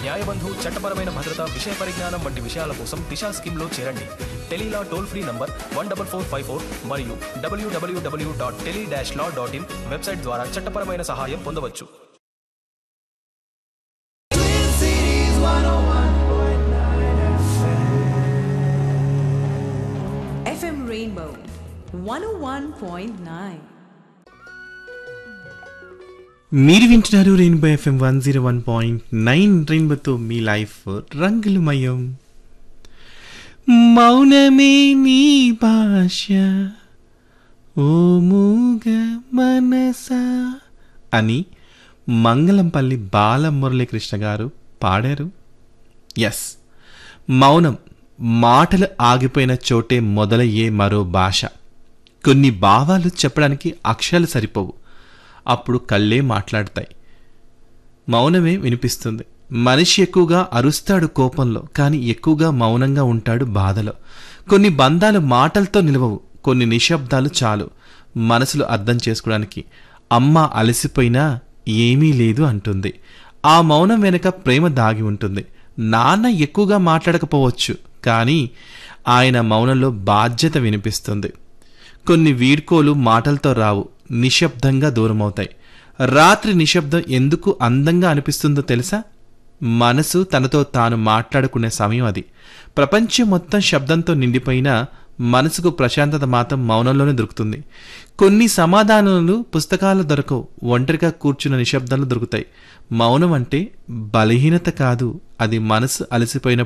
న్యాయబంధు చట్టపరమైన భద్రత విషయ పరిజ్ఞానం వంటి విషయాల కోసం దిశా స్కీమ్లో చేరండి tele law toll free number one double four five four మరియు WWW dot tele dash law dot in website ద్వారా చట్టపరమైన సహాయం పొందవచ్చు FM Rainbow 101.9. మీరు వింటున్నారు rainbow FM one zero one point nine రెయిన్బోతో మీ లైఫ్ రంగులమయం మౌనమే నీ భాష ఓ మూగ మనసా అని మంగళంపల్లి బాలమురళీకృష్ణ గారు పాడారు ఎస్ మౌనం మాటలు ఆగిపోయిన చోటే మొదలయ్యే మరో భాష కొన్ని భావాలు చెప్పడానికి అక్షరాలు సరిపోవు అప్పుడు కళ్ళే మాట్లాడతాయి మౌనమే వినిపిస్తుంది మనిషి ఎక్కువగా అరుస్తాడు కోపంలో కానీ ఎక్కువగా మౌనంగా ఉంటాడు బాధలో కొన్ని బంధాలు మాటలతో నిలవవు కొన్ని నిశ్శబ్దాలు చాలు మనసులు అర్థం చేసుకోవడానికి అమ్మ అలసిపోయినా ఏమీ లేదు అంటుంది ఆ మౌనం వెనుక ప్రేమ దాగి ఉంటుంది నాన్న ఎక్కువగా మాట్లాడకపోవచ్చు కానీ ఆయన మౌనంలో బాధ్యత వినిపిస్తుంది కొన్ని వీడ్కోలు మాటలతో రావు నిశ్శబ్దంగా దూరమవుతాయి రాత్రి నిశ్శబ్దం ఎందుకు అందంగా అనిపిస్తుందో తెలుసా మనసు తనతో తాను మాట్లాడుకునే సమయం అది ప్రపంచం మొత్తం శబ్దంతో నిండిపోయినా మనసుకు ప్రశాంతత మాత్రం మౌనంలోనే దొరుకుతుంది కొన్ని సమాధానాలు పుస్తకాలు దొరకవు ఒంటరిగా కూర్చున్న నిశ్శబ్దాలు దొరుకుతాయి మౌనం అంటే బలహీనత కాదు అది మనసు అలసిపోయిన